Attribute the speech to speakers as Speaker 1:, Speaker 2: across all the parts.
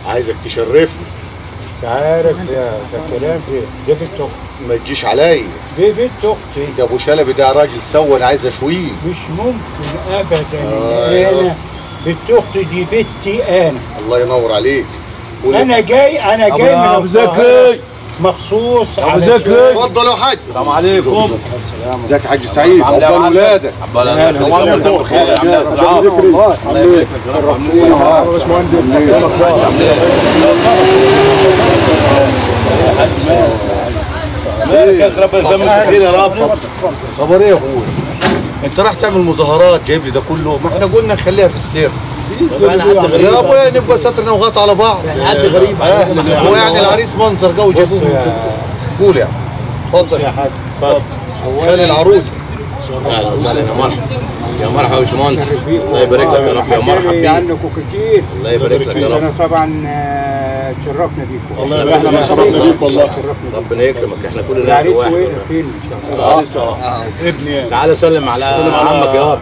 Speaker 1: عايزك تشرفني
Speaker 2: انت عارف يا ده كلام دي دي بنت اختي
Speaker 1: ما تجيش عليا
Speaker 2: دي بنت اختي
Speaker 1: ده ابو شلبي ده راجل سوى انا عايز اشويه
Speaker 2: مش ممكن ابدا
Speaker 1: آه،
Speaker 2: ان
Speaker 1: أيوة.
Speaker 2: انا بنت اختي دي بنتي انا
Speaker 1: الله ينور عليك قول
Speaker 2: انا جاي انا
Speaker 3: أبو-
Speaker 2: جاي من
Speaker 3: أبو
Speaker 2: القاهرة
Speaker 3: زكري.
Speaker 2: مخصوص
Speaker 3: أبو
Speaker 2: علشان-
Speaker 3: زكري.
Speaker 1: اتفضل يا حاج
Speaker 3: السلام عليكم
Speaker 1: ازيك يا حاج سعيد
Speaker 3: عامل ايه يا
Speaker 1: عقبال
Speaker 3: معلم؟
Speaker 1: ولادك
Speaker 3: عقبال ولادك بخير عامل ايه يا استاذ عاطف؟ الله يبارك لك يا رب
Speaker 1: يا باشمهندس
Speaker 3: مالك يا اخي ربنا يتمم بخير يا رب
Speaker 1: خبر ايه يا اخويا انت راح تعمل مظاهرات جايب لي ده كله ما احنا قلنا نخليها في السر
Speaker 3: انا حد غريب
Speaker 1: يا ابويا نبقى سترنا وغط على بعض
Speaker 3: حد غريب
Speaker 1: هو يعني العريس منظر جو جابوه
Speaker 2: بص يا-
Speaker 1: قول يعني اتفضل
Speaker 2: يا حاج اتفضل
Speaker 1: خال العروسه
Speaker 3: اهلا وسهلا يا مرحبا يا مرحبا يا باشمهندس الله يبارك لك يا رب يا مرحبا
Speaker 2: حكالي
Speaker 3: بيك
Speaker 2: عنكم كتير
Speaker 3: الله يبارك لك يا
Speaker 2: بس
Speaker 3: رب
Speaker 2: انا طبعا آه، تشرفنا بيكم
Speaker 4: الله يبارك لك. شرفنا بيك والله.
Speaker 2: شرفنا بيكم
Speaker 3: ربنا يكرمك احنا كلنا
Speaker 2: العريس
Speaker 3: واحد
Speaker 2: وين فين ان شاء الله
Speaker 4: العريس اه ابني
Speaker 3: تعالى سلم على عمك يا رب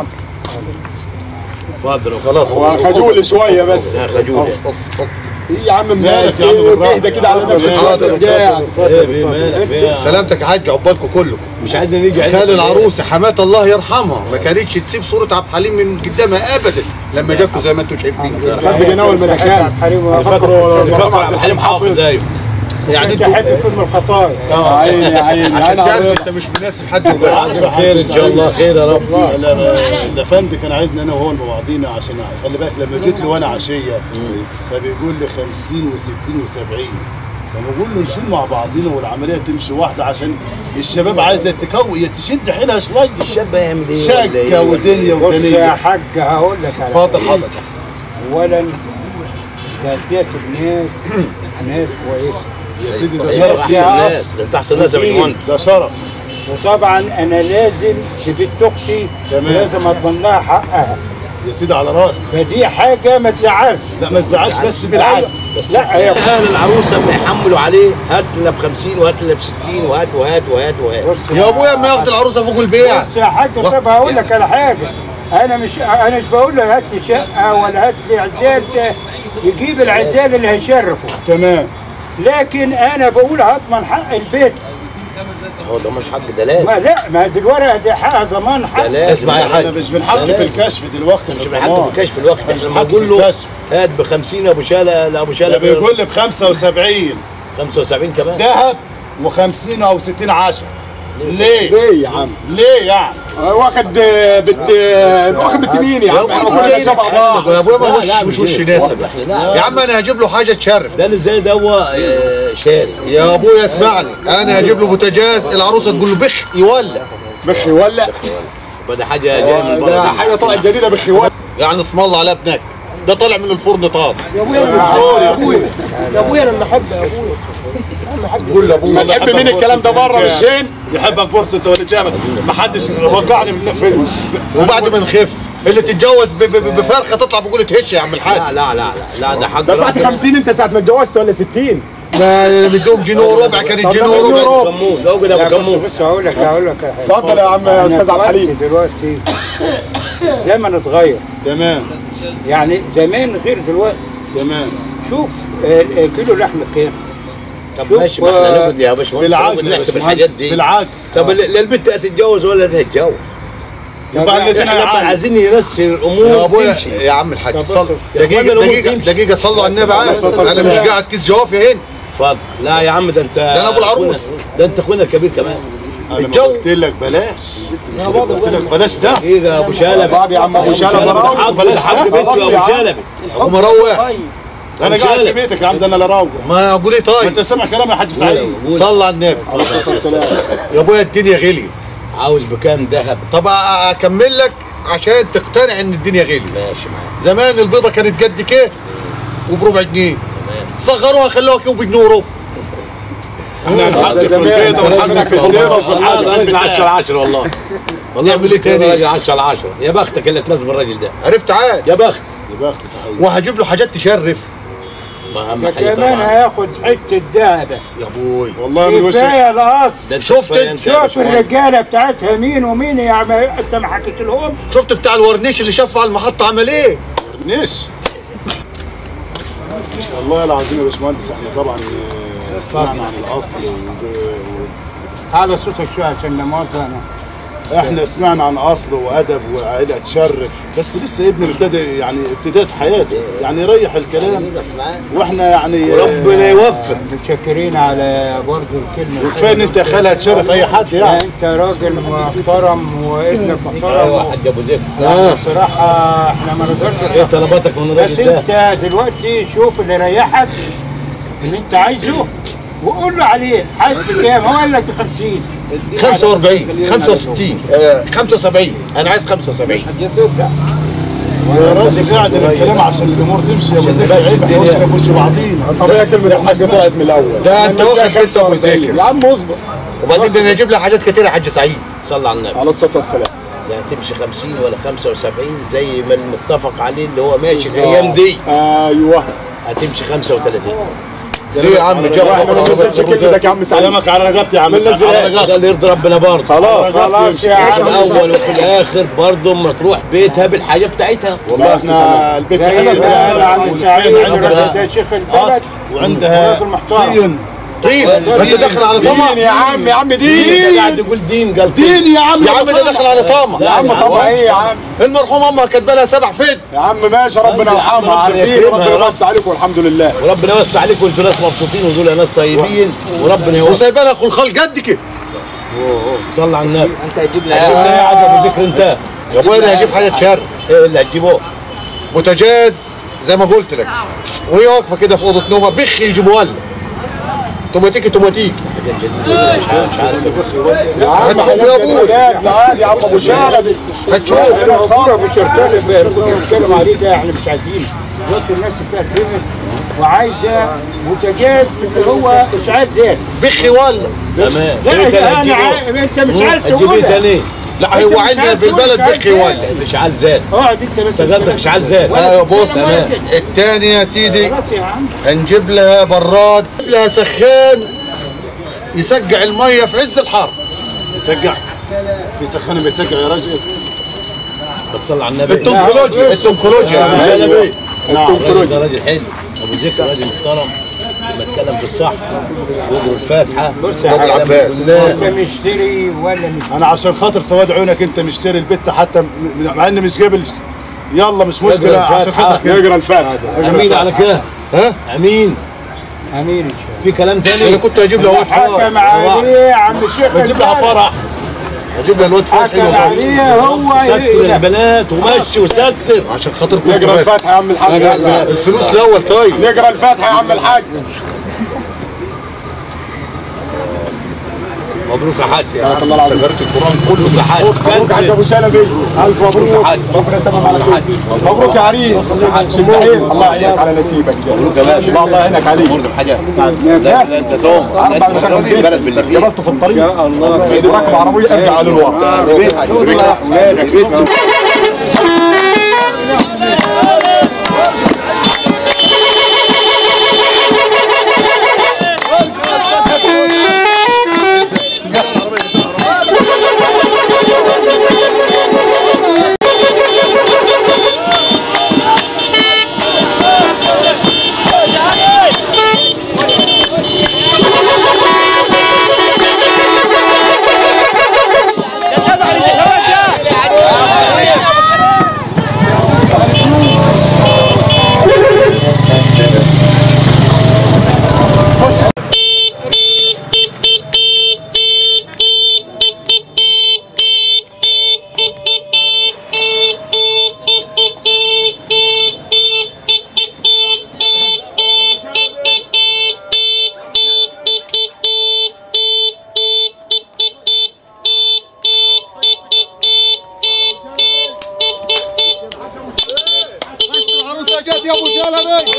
Speaker 3: اتفضل خلاص
Speaker 4: هو خجول شويه بس
Speaker 3: يا خجول
Speaker 4: ايه يا عم مالك
Speaker 1: يا عم بالراحة.
Speaker 4: تهدى كده على نفسك
Speaker 1: حاضر.
Speaker 4: شويه قاعد
Speaker 3: ايه بيه مالك فيها
Speaker 1: سلامتك يا حاج عقبالكم كلكم
Speaker 3: مش عايزين نيجي
Speaker 1: خال العروسه حماه الله يرحمها ما كانتش تسيب صوره عبد الحليم من قدامها ابدا لما جابكم زي ما انتم شايفين
Speaker 4: صاحب جناوي الملكان
Speaker 2: حريم
Speaker 4: فاكره
Speaker 3: فاكر عبد الحليم حافظ زيه
Speaker 1: يعني
Speaker 2: انت
Speaker 1: انتوا
Speaker 2: حب فيلم الخطايا
Speaker 1: اه
Speaker 4: عيني عيني
Speaker 1: عشان
Speaker 4: انا
Speaker 1: تعرف
Speaker 4: عارف
Speaker 1: انت مش مناسب حد وبس
Speaker 3: خير ان شاء الله خير يا رب
Speaker 4: الافندي كان عايزني انا وهو مع بعضينا عشان خلي بالك لما جيت له وانا عشيه فبيقول لي 50 و60 و70 فبقول له نشيل مع بعضينا والعمليه تمشي واحده عشان الشباب عايزه تكوي تشد حيلها شويه
Speaker 3: الشاب هيعمل ايه
Speaker 4: شقه ودنيا
Speaker 2: بص يا
Speaker 4: ودنيا
Speaker 2: حاج هقول لك على
Speaker 4: اتفضل
Speaker 2: حاجة.
Speaker 4: حضرتك
Speaker 2: اولا انت هتناسب ناس ناس كويسه
Speaker 4: يا سيدي ده
Speaker 3: ده
Speaker 4: شرف
Speaker 3: احسن ناس ده انت احسن ناس يا باشمهندس
Speaker 4: ده شرف
Speaker 2: وطبعا انا لازم في بنت اختي
Speaker 4: تمام.
Speaker 2: لازم اضمن لها حقها
Speaker 4: يا سيدي على راسي
Speaker 2: فدي حاجه ما تزعلش
Speaker 4: لا ما تزعلش بس بالعقل
Speaker 3: بس
Speaker 2: لا هي
Speaker 3: اهل العروسه ما يحملوا عليه هات لنا ب 50 وهات لنا ب 60 وهات وهات وهات وهات
Speaker 2: بص
Speaker 1: يا ابويا ما ياخد العروسه فوق البيع
Speaker 2: بص يا حاج طب هقول لك على حاجه انا مش انا مش بقول لك هات لي شقه ولا هات لي عزال يجيب العزال اللي هيشرفه
Speaker 4: تمام
Speaker 2: لكن انا بقول هضمن حق البيت
Speaker 3: هو ضمان حق ده لازم
Speaker 2: ما لا ما دي الورقه دي حق ضمان حق
Speaker 3: ده لازم
Speaker 1: اسمع يا
Speaker 3: ده
Speaker 1: حاج.
Speaker 4: احنا مش بنحط في الكشف دلوقتي
Speaker 3: مش بنحط في كشف الوقت احنا لما نقول له هات ب 50 ابو شاله لابو
Speaker 4: ده
Speaker 3: شاله
Speaker 4: بيقول لي ب 75
Speaker 3: 75 كمان
Speaker 4: ذهب و50 او 60 10 ليه؟
Speaker 5: ليه يا عم؟
Speaker 4: ليه يعني؟
Speaker 5: واخد بت واخد بت مين يا
Speaker 1: يا
Speaker 5: عم؟
Speaker 1: ابويا
Speaker 5: احنا
Speaker 1: انتوا
Speaker 5: كلنا
Speaker 1: جايين
Speaker 5: شبه بعض.
Speaker 1: تتخانقوا. يا ابويا ما
Speaker 3: لا،
Speaker 1: وش
Speaker 3: لا،
Speaker 1: مش
Speaker 3: مش
Speaker 1: وش
Speaker 3: كده.
Speaker 1: ناسب
Speaker 3: لا.
Speaker 1: يا عم انا هجيب له حاجه تشرف
Speaker 3: ده اللي زي ده هو آه، شاري
Speaker 1: يا ابويا اسمعني انا هجيب له بوتاجاز العروسه تقول له بخ يولع
Speaker 5: بخي ولا
Speaker 3: وده حاجه جايه من بره
Speaker 5: ده
Speaker 3: دي.
Speaker 5: حاجه طلعت جديده بخي ولا
Speaker 1: يعني اسم الله على ابنك ده طالع من الفرن طازه
Speaker 6: يا ابويا يا ابويا يا ابويا انا احب يا ابويا
Speaker 1: قول لابويا
Speaker 5: تحب مين الكلام ده بره مش هين؟
Speaker 4: يحبك بورصه انت واللي جابك ما حدش وقعني من في في-
Speaker 1: وبعد ما نخف اللي تتجوز ب- ب- بفرخه تطلع بقول تهش يا عم الحاج
Speaker 3: لا لا لا لا لا ده حق
Speaker 5: دفعت
Speaker 3: ربنا.
Speaker 5: 50 انت ساعه ما اتجوزت ولا 60
Speaker 1: ما مديهم جنيه وربع كانت
Speaker 5: طب
Speaker 1: جنيه
Speaker 5: ده مليون
Speaker 1: وربع
Speaker 5: ربع.
Speaker 3: كمون لو كده
Speaker 2: لا
Speaker 3: ابو
Speaker 2: بص
Speaker 3: كمون
Speaker 2: بص هقول لك هقول لك على حاجة.
Speaker 5: اتفضل يا عم
Speaker 2: أنا
Speaker 5: استاذ عبد
Speaker 2: دلوقتي-
Speaker 5: الحليم
Speaker 2: دلوقتي الزمن اتغير
Speaker 4: تمام
Speaker 2: يعني زمان غير دلوقتي
Speaker 4: تمام
Speaker 2: شوف آه، آه، كيلو لحمه كام
Speaker 3: طب
Speaker 2: شوف،
Speaker 3: ماشي ما احنا
Speaker 2: آه،
Speaker 3: نقعد يا باشمهندس
Speaker 4: بالعقل
Speaker 3: نقعد
Speaker 4: يا
Speaker 3: نحسب
Speaker 4: باشمهندس،
Speaker 3: الحاجات دي
Speaker 4: بالعقل
Speaker 3: طب ال- لا البنت هتتجوز ولا ده هتتجوز
Speaker 4: يبقى الاثنين
Speaker 3: احنا
Speaker 4: هيعانوا.
Speaker 3: عايزين ينسي الامور
Speaker 1: يا ابويا
Speaker 3: تمشي.
Speaker 1: يا عم الحاج
Speaker 2: طب
Speaker 1: صل
Speaker 2: بص-
Speaker 3: يا
Speaker 1: دقيقه
Speaker 3: إخوانا الأمور
Speaker 1: دقيقه
Speaker 3: تمشي.
Speaker 1: دقيقه صلوا على النبي عايز انا مش قاعد كيس جوافي هنا
Speaker 3: اتفضل لا يا عم ده انت ده
Speaker 1: أنا أبو العروس.
Speaker 3: ده انت اخونا الكبير كمان
Speaker 4: انا ما
Speaker 1: الجو.
Speaker 4: قلت لك بلاش قلت لك بلاش ده
Speaker 3: ايه يا ابو شلبي
Speaker 5: بعد يا عم ابو شلبي
Speaker 3: ده حق
Speaker 5: بلاش
Speaker 3: حق
Speaker 5: ده.
Speaker 3: بنته
Speaker 5: خلاص
Speaker 3: يا
Speaker 5: يا
Speaker 3: ابو
Speaker 5: عم.
Speaker 3: شلبي
Speaker 1: ومروح
Speaker 4: انا قاعد في بيتك يا عم ده انا اللي راوغ
Speaker 1: ما اقول ايه
Speaker 4: ما
Speaker 1: طيب
Speaker 4: انت سامع كلام يا حاج سعيد
Speaker 1: صلى على النبي يا ابويا الدنيا غليت
Speaker 3: عاوز بكام ذهب
Speaker 1: طب اكمل لك عشان تقتنع ان الدنيا غليت
Speaker 3: ماشي معاك
Speaker 1: زمان البيضه كانت قد كده وبربع جنيه صغروها خلوها كيلو بجنيه وربع
Speaker 4: احنا هنحط في البيضه ونحط في البيضه
Speaker 3: والله ده راجل 10 على 10 والله والله
Speaker 1: يعمل ايه تاني؟
Speaker 3: راجل 10 على 10 يا بختك اللي تناسب الراجل ده
Speaker 1: عرفت عاد
Speaker 3: يا بخت
Speaker 4: يبقى اختي صحيح
Speaker 1: وهجيب له حاجات تشرف
Speaker 3: ما اهم
Speaker 2: ده
Speaker 3: حاجه
Speaker 2: كمان
Speaker 3: طبعا
Speaker 2: هياخد حته ذهب
Speaker 1: يا ابوي
Speaker 4: والله من وشك
Speaker 2: كفايه القص
Speaker 3: ده انت
Speaker 1: شفت
Speaker 3: كفاية
Speaker 1: انت؟
Speaker 3: يا
Speaker 2: شوف
Speaker 3: باشمهندس.
Speaker 2: الرجاله بتاعتها مين ومين يا عم انت ما حكيت لهم
Speaker 1: شفت بتاع الورنيش اللي شافه على المحطه عمل ايه
Speaker 4: نيش والله العظيم يا باشمهندس احنا طبعا آه، سمعنا عن الاصل و-
Speaker 2: على صوتك شويه عشان نماط انا
Speaker 4: و- احنا سمعنا عن اصل وادب وعائله تشرف بس لسه ابني ابتدى يعني ابتدات حياته يعني يريح الكلام واحنا يعني آه،
Speaker 3: ربنا يوفق
Speaker 2: متشكرين على برضه الكلمه
Speaker 4: وكفايه ان انت خالها تشرف اي حد
Speaker 2: لا،
Speaker 4: يعني
Speaker 2: انت راجل محترم وابنك
Speaker 3: ايوه
Speaker 2: محترم
Speaker 3: حاج ابو زيد
Speaker 2: بصراحه احنا ما نقدرش
Speaker 3: ايه طلباتك من
Speaker 2: بس
Speaker 3: الراجل ده
Speaker 2: انت دلوقتي شوف اللي يريحك اللي انت عايزه وقول له عليه عايز بكام هو قال لك ب 50
Speaker 1: 45 65 آه، 75 انا عايز 75
Speaker 4: يا راجل قاعد الكلام عشان الامور تمشي يا ابو زيد عيب احنا وشنا في وش بعضينا
Speaker 5: طبيعي كلمة الحاج طلعت من الأول
Speaker 1: ده انت واخد بنت ابو ذاكر
Speaker 5: يا عم اصبر
Speaker 1: وبعدين ده انا اجيب لك حاجات كتير يا حاج سعيد
Speaker 3: صلى على النبي
Speaker 5: على الصلاة والسلام
Speaker 3: لا هتمشي 50 ولا 75 زي ما المتفق عليه اللي هو ماشي الايام دي
Speaker 5: ايوه
Speaker 3: هتمشي 35
Speaker 1: ليه يا عم جاب
Speaker 5: احنا ما ننزلش كلمتك يا عم سعيد
Speaker 4: كلامك على رقبتي يا عم
Speaker 5: من
Speaker 4: سعد، على
Speaker 5: نزل-
Speaker 4: رقبتي
Speaker 3: ده اللي يرضي ربنا برضه
Speaker 5: خلاص
Speaker 2: خلاص يا
Speaker 3: في
Speaker 2: عم
Speaker 3: الاول وفي الاخر برضه اما تروح بيتها بالحاجه بتاعتها
Speaker 4: والله احنا البيت
Speaker 2: جاي
Speaker 4: حلال
Speaker 2: بقى يا عم
Speaker 4: والفين
Speaker 2: سعيد
Speaker 4: عندها
Speaker 2: ده شيخ البلد
Speaker 4: اصل وعندها
Speaker 2: راجل محترم.
Speaker 4: دين
Speaker 1: طيب ما انت داخل على طمع
Speaker 5: دين يا عم يا عم
Speaker 3: انت
Speaker 5: دين
Speaker 3: قاعد تقول دين قال
Speaker 4: دين يا عم
Speaker 1: يا عم ده داخل على طمع
Speaker 5: يا عم طب ايه يا عم
Speaker 1: المرحوم امها كاتبه لها سبع فين
Speaker 5: يا عم ماشي ربنا يرحمها
Speaker 3: ربنا
Speaker 5: عارفين
Speaker 3: يكرمها يا
Speaker 5: ربنا
Speaker 3: رب.
Speaker 5: يبص عليكم والحمد لله
Speaker 3: وربنا يوسع عليكم وانتوا ناس مبسوطين ودول ناس طيبين وربنا يوفق
Speaker 1: وسايبه لها اخو الخال قد كده
Speaker 3: صلى على النبي
Speaker 6: انت هتجيب
Speaker 3: هتجيب لنا ايه يا عجب وذكر انت
Speaker 1: يا ابويا انا هجيب حاجه شر
Speaker 3: ايه اللي هتجيبوه
Speaker 1: بوتاجاز زي ما قلت لك وهي واقفه كده في اوضه نومها بخ يجيبوها لنا توماتيكي توماتيك
Speaker 3: مش عارف مش عارف
Speaker 5: يا عم
Speaker 1: هتشوف يا ابوي.
Speaker 5: ناس لا عادي يا عم ابو شغل
Speaker 1: هتشوف
Speaker 2: الخبره مش هتكلم كنت بتكلم عليه ده احنا مش عايزين دلوقتي الناس اتقدمت وعايزه منتجات اللي هو اشعاع ذات
Speaker 1: بخ ولا
Speaker 3: تمام
Speaker 2: لا
Speaker 3: ايه
Speaker 2: انت
Speaker 3: تاني
Speaker 2: انا
Speaker 3: هتجيبه
Speaker 2: عارف انت مش عارف
Speaker 3: هتجيب ايه
Speaker 2: تقولها
Speaker 3: تاني
Speaker 1: لا
Speaker 2: أنت
Speaker 1: هو
Speaker 2: مش
Speaker 1: عندنا
Speaker 2: عارف
Speaker 1: في
Speaker 2: تقول
Speaker 1: البلد
Speaker 2: إشعاع
Speaker 1: بخ ولا
Speaker 2: ذات.
Speaker 3: اشعال زاد
Speaker 2: اقعد انت بس
Speaker 3: انت قصدك اشعال زاد
Speaker 1: آه بص
Speaker 3: تمام.
Speaker 1: التاني يا سيدي
Speaker 2: خلاص يا عم
Speaker 1: هنجيب لها براد نجيب لها سخان يسقع الميه في عز الحر
Speaker 4: يسقع في سخانه بيسقع يا راجل
Speaker 3: بتصلي على النبي
Speaker 1: التونكولوجيا التونكولوجيا يا عم.
Speaker 3: يا نبي
Speaker 4: نعم
Speaker 3: الراجل ده راجل حلو ابو ذكر راجل محترم لما اتكلم في الصح ويقرا الفاتحه
Speaker 2: بص يا
Speaker 1: أبو
Speaker 2: حاج
Speaker 1: العباس
Speaker 2: انت مشتري ولا مش
Speaker 4: انا عشان خاطر سواد عيونك انت مشتري البت حتى م- مع ان مش قابل يلا مش مشكله
Speaker 3: يقرأ
Speaker 4: عشان
Speaker 3: الفاتحة.
Speaker 4: خاطر كده
Speaker 5: يقرا الفاتحه
Speaker 3: امين على كده
Speaker 1: ها
Speaker 3: امين
Speaker 2: امين ان شاء
Speaker 3: في كلام
Speaker 1: انا
Speaker 3: تاني
Speaker 1: كنت هجيب لها
Speaker 2: الله
Speaker 1: واد فار
Speaker 2: حكم عليه يا عم الشيخ
Speaker 4: نجيب لها
Speaker 2: البلد.
Speaker 4: فرح
Speaker 1: هجيب لها الواد فار
Speaker 2: حكم
Speaker 1: حلو
Speaker 2: عليه هو
Speaker 3: ستر
Speaker 2: يقدر.
Speaker 3: البنات ومشي وستر
Speaker 1: عشان خاطر كنت
Speaker 5: نقرا
Speaker 1: بس
Speaker 5: الفاتحه يا عم الحاج
Speaker 1: الفلوس الاول طيب
Speaker 5: نقرا الفاتحه يا عم الحاج
Speaker 3: مبروك يا حاج
Speaker 5: بارك الله العظيم
Speaker 1: تجارة القرآن كله
Speaker 3: مبروك يا حاج
Speaker 5: مبروك يا حاج ابو شلبي الف مبروك
Speaker 3: حاج.
Speaker 5: ربنا يتمم على خير مبروك يا عريس شد حيل الله يعينك على نسيبك مبروك يا باشا الله يعينك عليك
Speaker 3: مبروك حاجه
Speaker 5: لا
Speaker 3: انت توم
Speaker 5: اربع مشغلين
Speaker 3: البلد باللي فيه
Speaker 5: قابلته في الطريق يا الله في راكب عربيه ارجع على الواقع
Speaker 1: العروسة جت يا ابو شلبي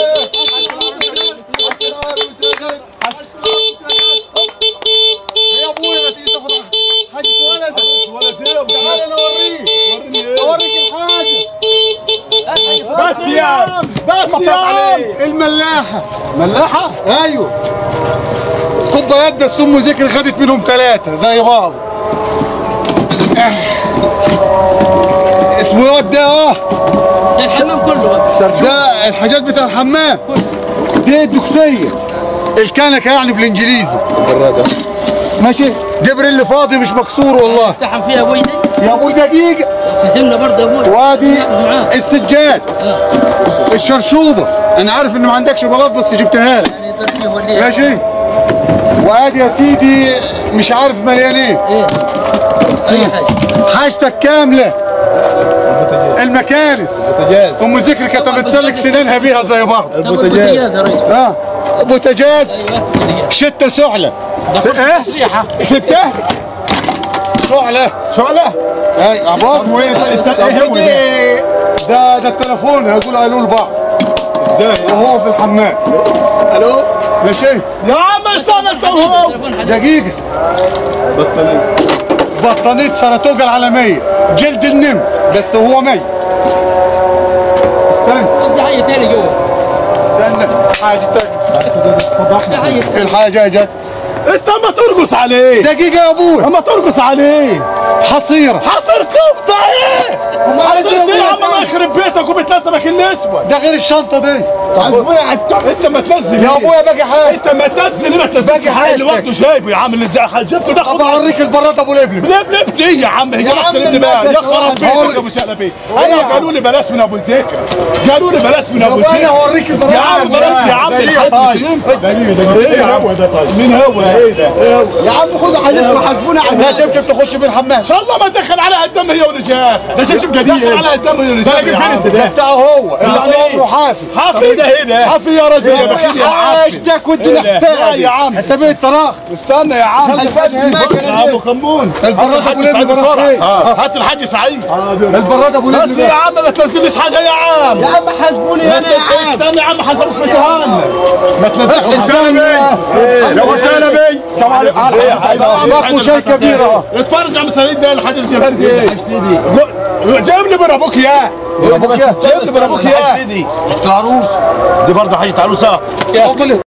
Speaker 1: يا ابويا ما تيجي تاخد حاجة ولد ولد ايه تعال انا اوريك وريني ايه اوريك الحاجة
Speaker 5: بس يا
Speaker 1: بس يا عم الملاحة ملاحة؟ ايوه كوبايات بس ام ذكر خدت منهم ثلاثة زي بعض اسمه ايه ده اه
Speaker 6: ده الحمام كله بقى.
Speaker 1: ده الحاجات بتاع الحمام دي الدكسيه الكنكه يعني بالانجليزي ماشي جبر اللي فاضي مش مكسور والله
Speaker 6: السحب فيها ابوي دي
Speaker 1: يا ابو دقيقه
Speaker 6: فهمنا برضه ابوي
Speaker 1: وادي
Speaker 6: ناخد معاه
Speaker 1: السجاد الشرشوبه انا عارف ان ما عندكش بلاط بس جبتها لك
Speaker 6: يعني الترفيه وليه
Speaker 1: ماشي وادي يا سيدي مش عارف مليان ايه
Speaker 6: ايه اي حاجه
Speaker 1: حاجتك كامله المكانس
Speaker 5: بوتاجاز
Speaker 1: ام ذكر كانت بتسلك سنانها بيها زي بعض
Speaker 6: طب البوتاجاز يا ريس
Speaker 1: اه بوتاجاز
Speaker 6: ايوه البوتاجاز
Speaker 1: شتة سعلة
Speaker 5: ايه ستة
Speaker 1: سعلة
Speaker 5: شعلة
Speaker 1: اي ابص
Speaker 5: وين ايه هو ده؟
Speaker 1: ده ده التليفون هيقول قالوا لبعض
Speaker 5: ازاي
Speaker 1: وهو في الحمام
Speaker 5: الو
Speaker 1: ماشي
Speaker 4: يا عم استنى انت وهو
Speaker 6: تليفون حد
Speaker 1: دقيقة
Speaker 5: بطانية
Speaker 1: بطانية سرطوجة العالمية جلد النمر بس هو ميت استنى
Speaker 6: في حاجه ثانيه جوه
Speaker 1: استنى حاجة تانية
Speaker 6: في حاجه
Speaker 1: الحاجة جت
Speaker 4: انت ما ترقص عليه
Speaker 1: دقيقة يا ابوي
Speaker 4: اما ترقص عليه
Speaker 1: حصيرة
Speaker 4: حصرته بتاع ايه؟
Speaker 1: وما عايز
Speaker 4: حصرت ايه يا عم
Speaker 1: يقول
Speaker 4: الله يخرب بيتك وبتناسبك الاسود
Speaker 1: ده غير الشنطة دي
Speaker 4: حسبوني على الت- انت ما تنزل
Speaker 1: يا
Speaker 4: ايه؟
Speaker 1: ابويا باقي حاجة
Speaker 4: انت ما تنزل ما تنزلش
Speaker 1: باقي
Speaker 4: حاجه اللي
Speaker 1: حاجتك.
Speaker 4: واخده جايبه يا عم اللي زي جبته ده
Speaker 1: طب
Speaker 4: خد
Speaker 1: اوريك البراد ابو لبلب
Speaker 4: ليه بلبت ايه يا عم هي
Speaker 1: يا
Speaker 4: احسن
Speaker 1: عم
Speaker 4: اللي بقى
Speaker 1: المكنة
Speaker 4: يا خراب
Speaker 1: واحد
Speaker 4: بيتك
Speaker 1: هقول-
Speaker 4: يا ابو شلبي
Speaker 1: إيه يا
Speaker 4: انا
Speaker 1: عم؟
Speaker 4: قالوا لي بلاش من ابو ذكر قالوا لي بلاش من ابو
Speaker 1: طب أنا
Speaker 4: ذكر
Speaker 1: هوريك البراد
Speaker 4: يا عم بلاش يا عم الحاج مش ينفع ايه يا عم مين هو ايه ده
Speaker 1: يا عم خدوا حاجتكم حاسبونا على ده شبشب تخش بيه الحمام
Speaker 4: ان شاء الله ما دخل على قدام هي ورجال ده شبشب جديد دخل على قدام هي ورجال
Speaker 5: ده فين انت
Speaker 1: ده
Speaker 5: ده؟
Speaker 1: بتاعه هو اللي
Speaker 4: يعني
Speaker 1: طول
Speaker 4: إيه؟
Speaker 1: عمره حافي
Speaker 4: حافي ايه ده ايه ده حافي يا راجل يا بخيل يا معفن
Speaker 1: حاجتك وادينا
Speaker 4: لا
Speaker 1: حساب
Speaker 4: يا عم
Speaker 1: حساب الطراخ
Speaker 4: استنى يا عم
Speaker 1: حساب المكنة
Speaker 4: يا ابو خمون
Speaker 1: البراد
Speaker 4: هات
Speaker 1: ابو
Speaker 4: الحاج
Speaker 1: لبلب
Speaker 4: سعيد
Speaker 1: راح
Speaker 4: بسرعه
Speaker 1: فين؟
Speaker 4: آه. هات الحاج سعيد
Speaker 1: البراد ابو
Speaker 4: بس
Speaker 1: لبلب
Speaker 4: يا عم ما تنزلش حاجه يا عم
Speaker 1: يا عم حاسبوني
Speaker 4: ما تنزلش استنى يا عم حسبك في جهنم ما تنزلش
Speaker 1: استنى
Speaker 5: يا ابو شلبي سلام عليكم
Speaker 1: باكو شاي كبير اهو
Speaker 4: اتفرج يا عم سعيد ده الحاج الجبار دي ايه جايب لي من ابوك اياه
Speaker 1: ابوك يا
Speaker 4: جايب لي من ابوك اياه
Speaker 1: العروس
Speaker 3: دي برضه حاجة عروسة
Speaker 1: اتفضل